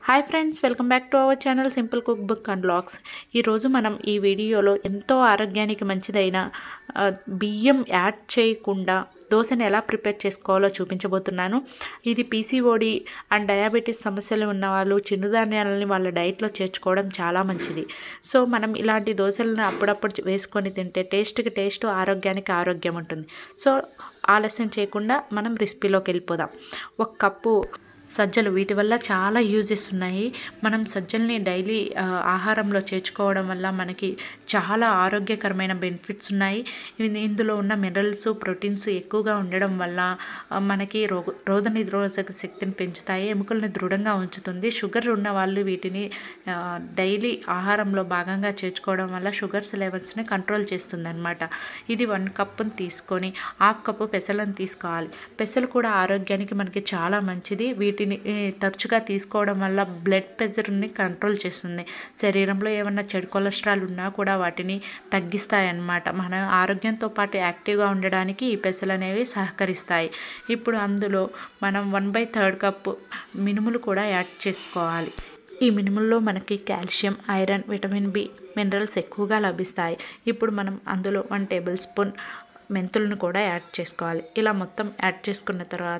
hi friends welcome back to our channel simple cook book and blogs ఈరోజు మనం ఈ వీడియోలో ఎంతో ఆరోగ్యానికి మంచిదైన ఆ, బియ్యం యాడ్ చేయకుండా దోశను ఎలా ప్రిపేర్ చేసుకోవాలో చూపించబోతున్నాను ఇది పీసీఓడి అండ్ డయాబెటీస్ సమస్యలు ఉన్న వాళ్ళు చిరుధాన్యాలని వాళ్ళ డైట్లో చేర్చుకోవడం చాలా మంచిది సో మనం ఇలాంటి దోశలను అప్పుడప్పుడు వేసుకొని తింటే టేస్ట్కి టేస్ట్ ఆరోగ్యానికి ఆరోగ్యం ఉంటుంది సో ఆలస్యం చేయకుండా మనం రెసిపీలోకి వెళ్ళిపోదాం ఒక కప్పు సజ్జలు వీటి వల్ల చాలా యూజెస్ ఉన్నాయి మనం సజ్జల్ని డైలీ ఆ, ఆహారంలో చేర్చుకోవడం వల్ల మనకి చాలా ఆరోగ్యకరమైన బెనిఫిట్స్ ఉన్నాయి ఇన్- ఇందులో ఉన్న మినరల్స్ ప్రోటీన్స్ ఎక్కువగా ఉండడం వల్ల ఆ, మనకి రోగ రోగ నిరోధక శక్తిని పెంచుతాయి ఎముకల్ని దృఢంగా ఉంచుతుంది షుగర్ ఉన్న వాళ్ళు వీటిని ఆ, డైలీ ఆహారంలో భాగంగా చేర్చుకోవడం వల్ల షుగర్స్ లెవెల్స్ని కంట్రోల్ చేస్తుంది అనమాట ఇది వన్ కప్పుని తీసుకొని హాఫ్ కప్పు పెసలను తీసుకోవాలి పెసలు కూడా ఆరోగ్యానికి మనకి చాలా మంచిది వీటిని ఏ, తరచుగా తీసుకోవడం వల్ల బ్లడ్ ప్రెషర్ని కంట్రోల్ చేస్తుంది శరీరంలో ఏమన్నా చెడు కొలెస్ట్రాల్ ఉన్నా కూడా వాటిని తగ్గిస్తాయి అన్నమాట మన ఆరోగ్యంతో పాటు యాక్టివ్గా ఉండడానికి ఈ పెసలు అనేవి సహకరిస్తాయి ఇప్పుడు అందులో మనం వన్ బై థర్డ్ కప్పు మినుములు కూడా యాడ్ చేసుకోవాలి ఈ మినుముల్లో మనకి calcium iron vitamin B minerals ఎక్కువగా లభిస్తాయి ఇప్పుడు మనం అందులో వన్ టేబుల్ స్పూన్ మెంతులను కూడా యాడ్ చేసుకోవాలి ఇలా మొత్తం యాడ్ చేసుకున్న తర్వాత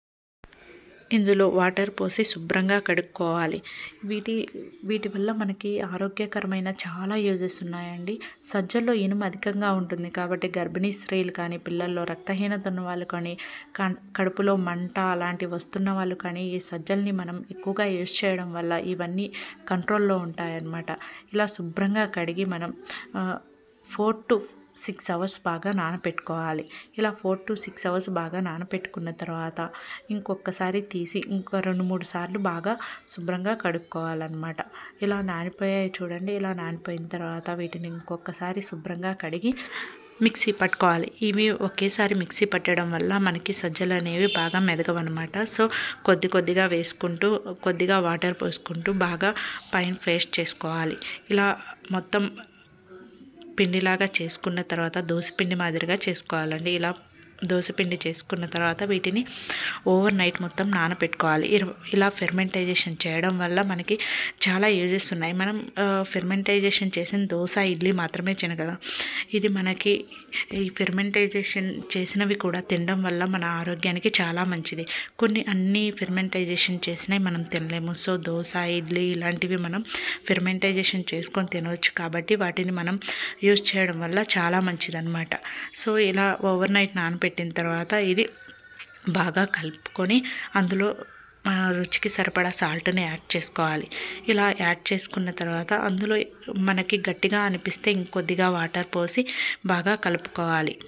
ఇందులో వాటర్ పోసి శుభ్రంగా కడుక్కోవాలి వీటి వీటి వల్ల మనకి ఆరోగ్యకరమైన చాలా యూజెస్ ఉన్నాయండి సజ్జల్లో ఇనుము అధికంగా ఉంటుంది కాబట్టి గర్భిణీ స్త్రీలు కానీ పిల్లల్లో రక్తహీనత ఉన్న వాళ్ళు కానీ కం- కడుపులో మంట అలాంటివి వస్తున్న వాళ్ళు కానీ ఈ సజ్జల్ని మనం ఎక్కువగా యూజ్ చేయడం వల్ల ఇవన్నీ కంట్రోల్లో ఉంటాయన్నమాట ఇలా శుభ్రంగా కడిగి మనం ఫోర్ టు సిక్స్ అవర్స్ బాగా నానపెట్టుకోవాలి ఇలా ఫోర్ టు సిక్స్ అవర్స్ బాగా నానపెట్టుకున్న తర్వాత ఇంకొకసారి తీసి ఇంకో రెండు మూడు సార్లు బాగా శుభ్రంగా కడుక్కోవాలన్నమాట ఇలా నానిపోయాయి చూడండి ఇలా నానిపోయిన తర్వాత వీటిని ఇంకొకసారి శుభ్రంగా కడిగి మిక్సీ పట్టుకోవాలి ఇవి ఒకేసారి మిక్సీ పట్టడం వల్ల మనకి సజ్జలు అనేవి బాగా మెదగవన్నమాట సో కొద్ది కొద్దిగా వేసుకుంటూ కొద్దిగా వాటర్ పోసుకుంటూ బాగా పైన పేస్ట్ చేసుకోవాలి ఇలా మొత్తం పిండిలాగా చేసుకున్న తర్వాత దోసపిండి మాదిరిగా చేసుకోవాలండి ఇలా దోసపిండి చేసుకున్న తర్వాత వీటిని ఓవర్ నైట్ మొత్తం నానబెట్టుకోవాలి ఇర- ఇలా ఫెర్మెంటైజేషన్ చేయడం వల్ల మనకి చాలా యూజెస్ ఉన్నాయి మనం ఫెర్మెంటైజేషన్ చేసిన దోశ ఇడ్లీ మాత్రమే తినగలం ఇది మనకి ఈ ఫెర్మెంటైజేషన్ చేసినవి కూడా తినడం వల్ల మన ఆరోగ్యానికి చాలా మంచిది కొన్ని అన్ని ఫెర్మెంటైజేషన్ చేసినవి మనం తినలేము సో దోశ ఇడ్లీ ఇలాంటివి మనం ఫెర్మెంటైజేషన్ చేసుకొని తినవచ్చు కాబట్టి వాటిని మనం యూజ్ చేయడం వల్ల చాలా మంచిదన్నమాట సో ఇలా ఓవర్ నైట్ నానబెట్టిన తర్వాత ఇది బాగా కలుపుకొని అందులో ఆ, రుచికి సరిపడా సాల్ట్ని యాడ్ చేసుకోవాలి ఇలా యాడ్ చేసుకున్న తర్వాత అందులో మనకి గట్టిగా అనిపిస్తే ఇంకొద్దిగా వాటర్ పోసి బాగా కలుపుకోవాలి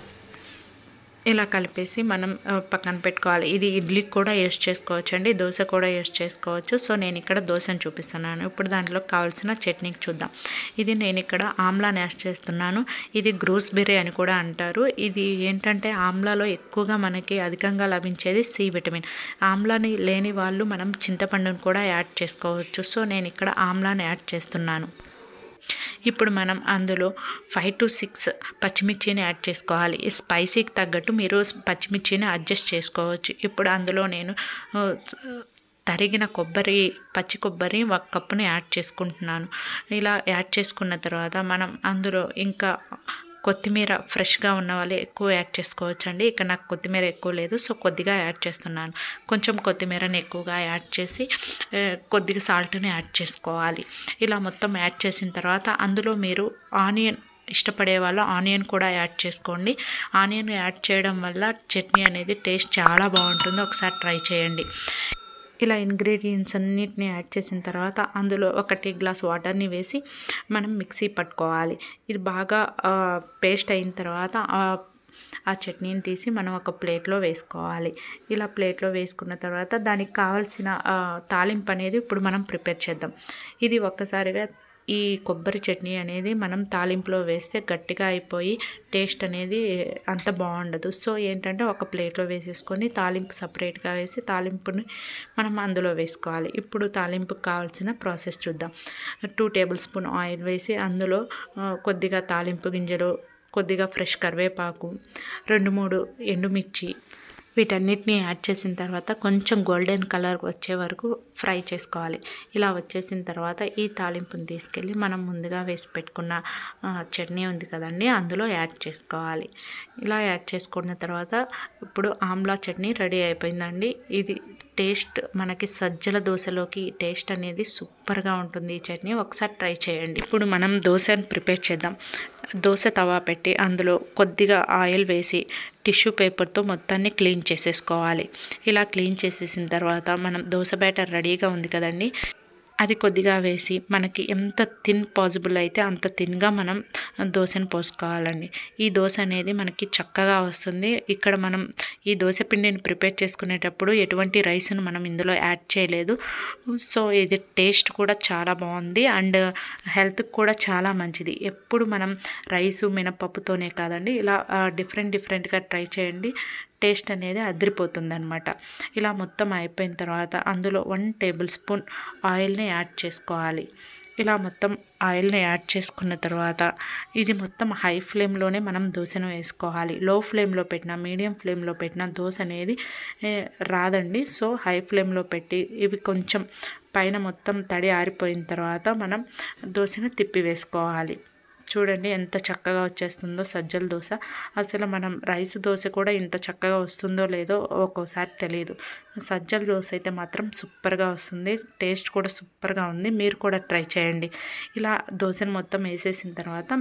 ఇలా కలిపేసి మనం ఆ, పక్కన పెట్టుకోవాలి ఇది ఇడ్లీకి కూడా యూస్ చేసుకోవచ్చు అండి దోశ కూడా యూస్ చేసుకోవచ్చు సో నేను ఇక్కడ దోశను చూపిస్తున్నాను ఇప్పుడు దాంట్లో కావాల్సిన చట్నీకి చూద్దాం ఇది నేను ఇక్కడ ఆమ్లాని యాడ్ చేస్తున్నాను ఇది గ్రూస్బెర్రీ అని కూడా అంటారు ఇది ఏంటంటే ఆమ్లాలో ఎక్కువగా మనకి అధికంగా లభించేది సి విటమిన్ ఆమ్లాని లేని వాళ్ళు మనం చింతపండును కూడా యాడ్ చేసుకోవచ్చు సో నేను ఇక్కడ ఆమ్లాని యాడ్ చేస్తున్నాను ఇప్పుడు మనం అందులో ఫైవ్ టు సిక్స్ పచ్చిమిర్చిని యాడ్ చేసుకోవాలి ఈ స్పైసీకి తగ్గట్టు మీరు పచ్చిమిర్చిని అడ్జస్ట్ చేసుకోవచ్చు ఇప్పుడు అందులో నేను ఆ, తరిగిన కొబ్బరి పచ్చి కొబ్బరి ఒక కప్పుని యాడ్ చేసుకుంటున్నాను ఇలా యాడ్ చేసుకున్న తర్వాత మనం అందులో ఇంకా కొత్తిమీర ఫ్రెష్గా ఉన్న వాళ్ళు ఎక్కువ యాడ్ చేసుకోవచ్చు అండి ఇక్కడ నాకు కొత్తిమీర ఎక్కువ లేదు సో కొద్దిగా యాడ్ చేస్తున్నాను కొంచెం కొత్తిమీరని ఎక్కువగా యాడ్ చేసి ఆ, కొద్దిగా సాల్ట్ని యాడ్ చేసుకోవాలి ఇలా మొత్తం యాడ్ చేసిన తర్వాత అందులో మీరు ఆనియన్ ఇష్టపడే వాళ్ళు ఆనియన్ కూడా యాడ్ చేసుకోండి ఆనియన్ యాడ్ చేయడం వల్ల చట్నీ అనేది టేస్ట్ చాలా బాగుంటుంది ఒకసారి ట్రై చేయండి ఇలా ఇంగ్రీడియంట్స్ అన్నిటిని యాడ్ చేసిన తర్వాత అందులో ఒక టీ గ్లాస్ వాటర్ని వేసి మనం మిక్సీ పట్టుకోవాలి ఇది బాగా పేస్ట్ అయిన తర్వాత ఆ ఆ చట్నీని తీసి మనం ఒక ప్లేట్లో వేసుకోవాలి ఇలా ప్లేట్లో వేసుకున్న తర్వాత దానికి కావాల్సిన ఆ, తాలింపు అనేది ఇప్పుడు మనం ప్రిపేర్ చేద్దాం ఇది ఒక్కసారిగా ఈ కొబ్బరి చట్నీ అనేది మనం తాలింపులో వేస్తే గట్టిగా అయిపోయి టేస్ట్ అనేది అంత బాగుండదు సో ఏంటంటే ఒక ప్లేట్లో వేసేసుకొని తాలింపు సపరేట్గా వేసి తాలింపుని మనం అందులో వేసుకోవాలి ఇప్పుడు తాలింపుకి కావాల్సిన ప్రాసెస్ చూద్దాం టూ టేబుల్ స్పూన్ ఆయిల్ వేసి అందులో ఆ, కొద్దిగా తాలింపు గింజలు కొద్దిగా ఫ్రెష్ కరివేపాకు రెండు మూడు ఎండుమిర్చి వీటన్నిటిని యాడ్ చేసిన తర్వాత కొంచెం గోల్డెన్ కలర్ వచ్చే వరకు ఫ్రై చేసుకోవాలి ఇలా వచ్చేసిన తర్వాత ఈ తాలింపుని తీసుకెళ్ళి మనం ముందుగా వేసి పెట్టుకున్న ఆ, చట్నీ ఉంది కదండి అందులో యాడ్ చేసుకోవాలి ఇలా యాడ్ చేసుకున్న తర్వాత ఇప్పుడు ఆమ్లా చట్నీ రెడీ అయిపోయిందండి ఇది టేస్ట్ మనకి సజ్జల దోశలోకి టేస్ట్ అనేది సూపర్గా ఉంటుంది ఈ చట్నీ ఒకసారి ట్రై చేయండి ఇప్పుడు మనం దోశను ప్రిపేర్ చేద్దాం దోశ తవా పెట్టి అందులో కొద్దిగా ఆయిల్ వేసి టిష్యూ పేపర్తో మొత్తాన్ని క్లీన్ చేసేసుకోవాలి ఇలా క్లీన్ చేసేసిన తర్వాత మనం దోశ బ్యాటర్ రెడీగా ఉంది కదండి అది కొద్దిగా వేసి మనకి ఎంత థిన్ పాసిబుల్ అయితే అంత థిన్గా మనం దోశను పోసుకోవాలండి ఈ దోశ అనేది మనకి చక్కగా వస్తుంది ఇక్కడ మనం ఈ దోశ పిండిని ప్రిపేర్ చేసుకునేటప్పుడు ఎటువంటి రైస్ను మనం ఇందులో యాడ్ చేయలేదు సో ఇది టేస్ట్ కూడా చాలా బాగుంది అండ్ హెల్త్కి కూడా చాలా మంచిది ఎప్పుడు మనం రైసు మినపప్పుతోనే కాదండి ఇలా డిఫరెంట్ డిఫరెంట్గా ట్రై చేయండి టేస్ట్ అనేది అదిరిపోతుంది అనమాట ఇలా మొత్తం అయిపోయిన తర్వాత అందులో వన్ టేబుల్ స్పూన్ ఆయిల్ని యాడ్ చేసుకోవాలి ఇలా మొత్తం ఆయిల్ని యాడ్ చేసుకున్న తర్వాత ఇది మొత్తం హై ఫ్లేమ్లోనే మనం దోశను వేసుకోవాలి లో ఫ్లేమ్లో పెట్టిన మీడియం ఫ్లేమ్లో పెట్టిన దోశ అనేది ఏ, రాదండి సో హై ఫ్లేమ్లో పెట్టి ఇవి కొంచెం పైన మొత్తం తడి ఆరిపోయిన తర్వాత మనం దోశను తిప్పి వేసుకోవాలి చూడండి ఎంత చక్కగా వచ్చేస్తుందో సజ్జల దోశ అసలు మనం రైస్ దోశ కూడా ఇంత చక్కగా వస్తుందో లేదో ఒక్కోసారి తెలియదు సజ్జల దోశ అయితే మాత్రం సూపర్గా వస్తుంది టేస్ట్ కూడా సూపర్గా ఉంది మీరు కూడా ట్రై చేయండి ఇలా దోశను మొత్తం వేసేసిన తర్వాత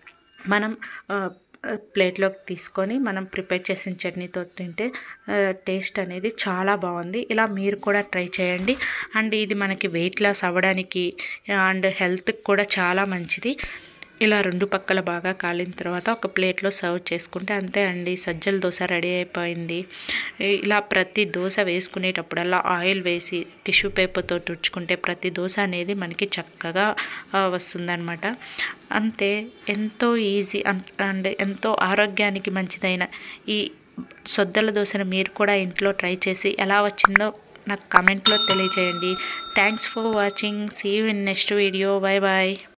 మనం ఆ, ప్లేట్లోకి తీసుకొని మనం ప్రిపేర్ చేసిన చట్నీతో తింటే ఆ, టేస్ట్ అనేది చాలా బాగుంది ఇలా మీరు కూడా ట్రై చేయండి అండ్ ఇది మనకి వెయిట్ లాస్ అవ్వడానికి అండ్ హెల్త్కి కూడా చాలా మంచిది ఇలా రెండు పక్కల బాగా కాలిన తర్వాత ఒక ప్లేట్లో సర్వ్ చేసుకుంటే అంతే అండి సజ్జల దోశ రెడీ అయిపోయింది ఇలా ప్రతి దోశ వేసుకునేటప్పుడల్లా ఆయిల్ వేసి టిష్యూ పేపర్తో తుడుచుకుంటే ప్రతి దోశ అనేది మనకి చక్కగా ఆ, వస్తుందన్నమాట అంతే ఎంతో ఈజీ అండ్ ఎంతో ఆరోగ్యానికి మంచిదైన ఈ సొద్దల దోశను మీరు కూడా ఇంట్లో ట్రై చేసి ఎలా వచ్చిందో నాకు కామెంట్లో తెలియజేయండి thanks for watching see you in next video bye bye